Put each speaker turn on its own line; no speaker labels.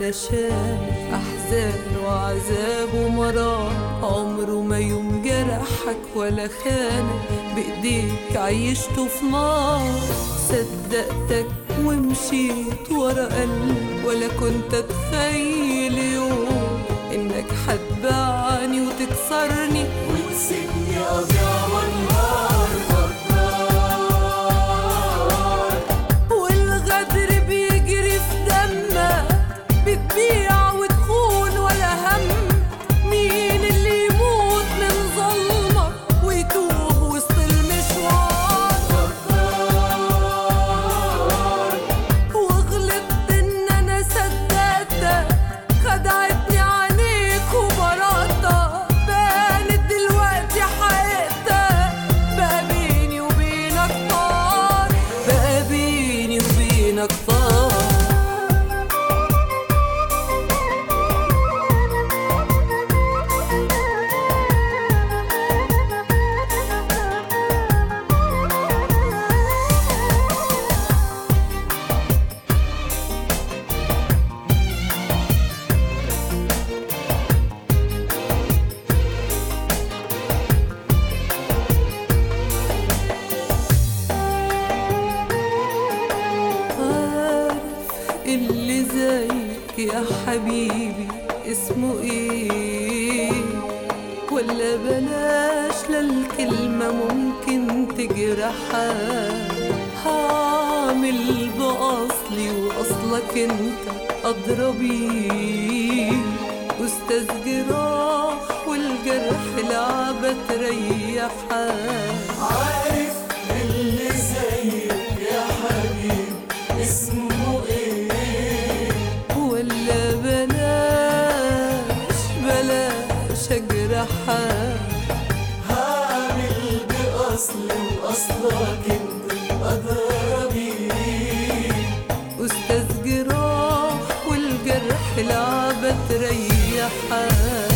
علشان أحزان وعذاب ومرار عمره ما يوم جرحك ولا خانك بإيديك عيشته في نار صدقتك ومشيت ورا قلبي ولا كنت أتخيل يوم إنك هتبعني وتكسرني
وتسيبني أضيع وانهار غدار
والغدر بيجري في دمك بتبيع وتخون ولا هم مين اللي يموت من ظلمك ويتوه وسط المشوار وغلطت ان انا صدقتك خدعتني عليك وبراتك بانت دلوقتي حقيقتك بقى بيني وبينك طار بقى بيني وبينك طار عارف اللي زيك يا حبيبي اسمه ايه ولا بلاش للكلمة ممكن تجرحها هعمل بأصلي وأصلك انت أدرى بيه أستاذ جراح والجرح لعبة تريحها
عارف اللي زيك يا حبيب اسمه ايه
ولا بلاش بلاش اجرحها
هعمل بأصلي وأصلك انت أدرى بيه
استاذ جراح والجرح لعبة تريحها